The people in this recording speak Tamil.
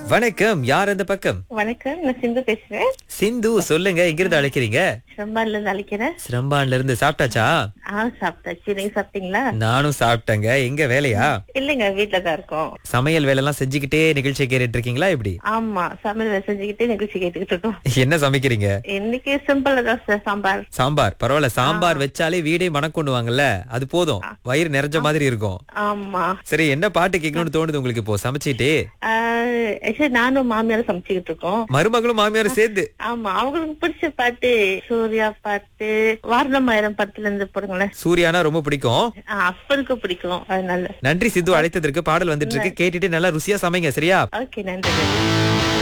வணக்கம் யார் அந்த பக்கம் வணக்கம் நான் சிந்து பேசுறேன் சிந்து சொல்லுங்க எங்கிருந்து அழைக்கிறீங்க செம்பான்ல இருந்து அழைக்கிறேன் சிரம்பான்ல இருந்து சாப்பிட்டாச்சா ஆ சாப்பிட்டாச்சு நீங்க சாப்பிட்டீங்களா நானும் சாப்பிட்டேங்க எங்க வேலையா இல்லைங்க வீட்ல தான் இருக்கோம் சமையல் வேலை எல்லாம் செஞ்சுக்கிட்டே நிகழ்ச்சி கேட்டுட்டு இருக்கீங்களா எப்படி ஆமா சமையல் வேலை செஞ்சுக்கிட்டு நிகழ்ச்சி கேட்டுக்கிட்டு இருக்கோம் என்ன சமைக்கிறீங்க இன்னைக்கு சிம்பிள் தான் சார் சாம்பார் சாம்பார் பரவாயில்ல சாம்பார் வச்சாலே வீடே மணக்கொண்டுவாங்கல்ல அது போதும் வயிறு நிறைஞ்ச மாதிரி இருக்கும் ஆமா சரி என்ன பாட்டு கேட்கணும்னு தோணுது உங்களுக்கு இப்போ சமைச்சிட்டு ஆக்சுவலி நானும் மாமியாரும் சமைச்சுக்கிட்டு இருக்கோம் மருமகளும் மாமியாரும் சேர்ந்து ஆமா அவங்களுக்கு பிடிச்ச பாட்டு சூர்யா பாட்டு வாரணமாயிரம் படத்துல இருந்து போடுங்களேன் சூர்யானா ரொம்ப பிடிக்கும் ஹஸ்பண்டுக்கு பிடிக்கும் அதனால நன்றி சித்து அழைத்ததற்கு பாடல் வந்துட்டு இருக்கு கேட்டுட்டு நல்லா ருசியா சமைங்க சரியா ஓகே நன்றி